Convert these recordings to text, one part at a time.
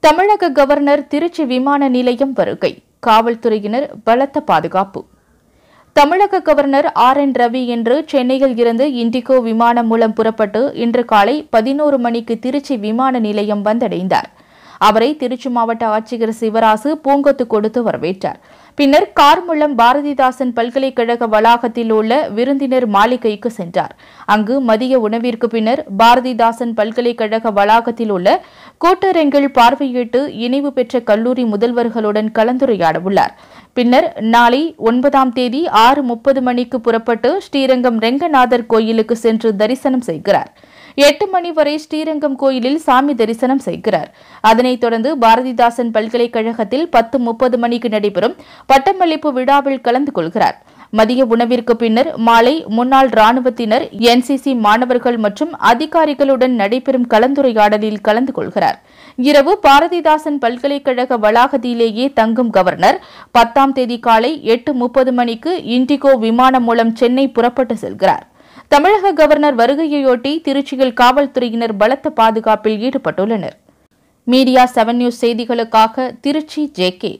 தமிழக கவர்னர் திருச்சி விமான நிலையம் வருகை காவல்துறையினர் பலத்த பாதுகாப்பு தமிழக கவர்னர் ஆர் என் ரவி இன்று சென்னையில் இருந்து இண்டிகோ விமானம் மூலம் புறப்பட்டு இன்று காலை பதினோரு மணிக்கு திருச்சி விமான நிலையம் வந்தடைந்தார் அவரை திருச்சி மாவட்ட ஆட்சியர் சிவராசு பூங்கொத்து கொடுத்து வரவேற்றார் பின்னர் கார் மூலம் பாரதிதாசன் பல்கலைக்கழக வளாகத்தில் உள்ள விருந்தினர் மாளிகைக்கு சென்றார் அங்கு மதிய உணவிற்கு பின்னர் பாரதிதாசன் பல்கலைக்கழக வளாகத்தில் உள்ள கூட்டரங்கில் பார்வையிட்டு இணைவு பெற்ற கல்லூரி முதல்வர்களுடன் கலந்துரையாட உள்ளார் பின்னர் நாளை ஒன்பதாம் தேதி ஆறு முப்பது மணிக்கு புறப்பட்டு ஸ்ரீரங்கம் ரெங்கநாதர் கோயிலுக்கு சென்று தரிசனம் செய்கிறார் எட்டு மணி வரை ஸ்ரீரங்கம் கோயிலில் சாமி தரிசனம் செய்கிறார் அதனைத் தொடர்ந்து பாரதிதாசன் பல்கலைக்கழகத்தில் பத்து முப்பது மணிக்கு நடைபெறும் பட்டமளிப்பு விழாவில் கலந்து கொள்கிறார் மதிய உணவிற்கு பின்னர் மாலை முன்னாள் ராணுவத்தினர் என்சிசி மாணவர்கள் மற்றும் அதிகாரிகளுடன் நடைபெறும் கலந்துரையாடலில் கலந்து கொள்கிறார் இரவு பாரதிதாசன் பல்கலைக்கழக வளாகத்திலேயே தங்கும் கவர்னர் பத்தாம் தேதி காலை எட்டு முப்பது மணிக்கு இண்டிகோ விமானம் மூலம் சென்னை புறப்பட்டு செல்கிறார் தமிழக கவர்னர் வருகையொட்டி திருச்சியில் காவல்துறையினர் பலத்த பாதுகாப்பில் ஈடுபட்டுள்ளனர் மீடியா செவன் நியூஸ் செய்திகளுக்காக திருச்சி ஜேகே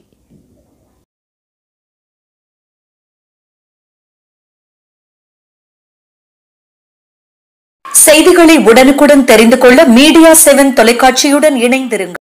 செய்திகளை உடனுக்குடன் தெரிந்து கொள்ள மீடியா செவன் தொலைக்காட்சியுடன் இணைந்திருங்கள்